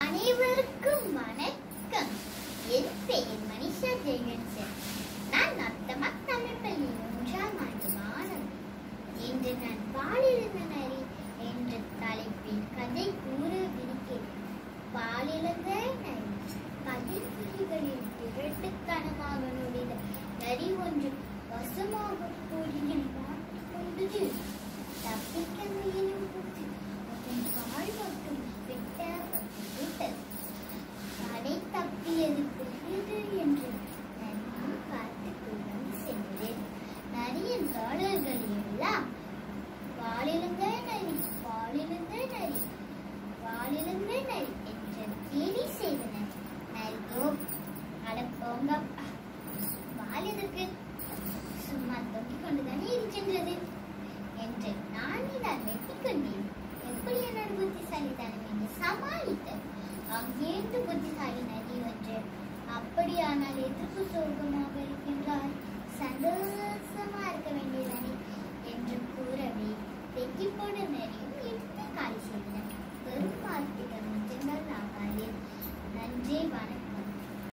அனைவருக்கும் வணக்கம் என் பெயர் மனிஷா ஜெயகன்சன் நான் நத்தமா தமிழ் பள்ளி மூன்றாம் ஆண்டு மாணவன் இன்று நான் பாலிழந்த நரி என்ற தலைப்பில் கதை கூறவிருக்கிறேன் பாலிழந்த நரி பதிர்களில் திரட்டுத்தனமாக நுழைந்த நரி ஒன்று வசமாக கோழியில் மாட்டிக்கொண்டது தப்பிக்க முயலும் போது அதன் வால் மட்டும் வெட்டப்பட்டுவிட்டது கடை தப்பியது பெரியது என்று நரியும் காட்டுக்குள்ளும் சென்றேன் நரியின் தோழர்கள் எல்லாம் வாலிழந்த நரி வாலிழந்த நரி வாலிழந்த நரி என்று கேலி செய்தனர் நரிக்கோ அட போங்கப்பா வால் எதற்கு சும்மா தொங்கிக் கொண்டுதானே இருக்கின்றது என்று நானே நான் வெட்டிக் கொண்டேன் எப்படி என்னோட புத்திசாலித்தனம் என்று சமாளித்தேன் அங்கேருந்து புத்திசாலி நதி ஒன்று அப்படியானால் எதற்கு சோகமாக இருக்கின்றது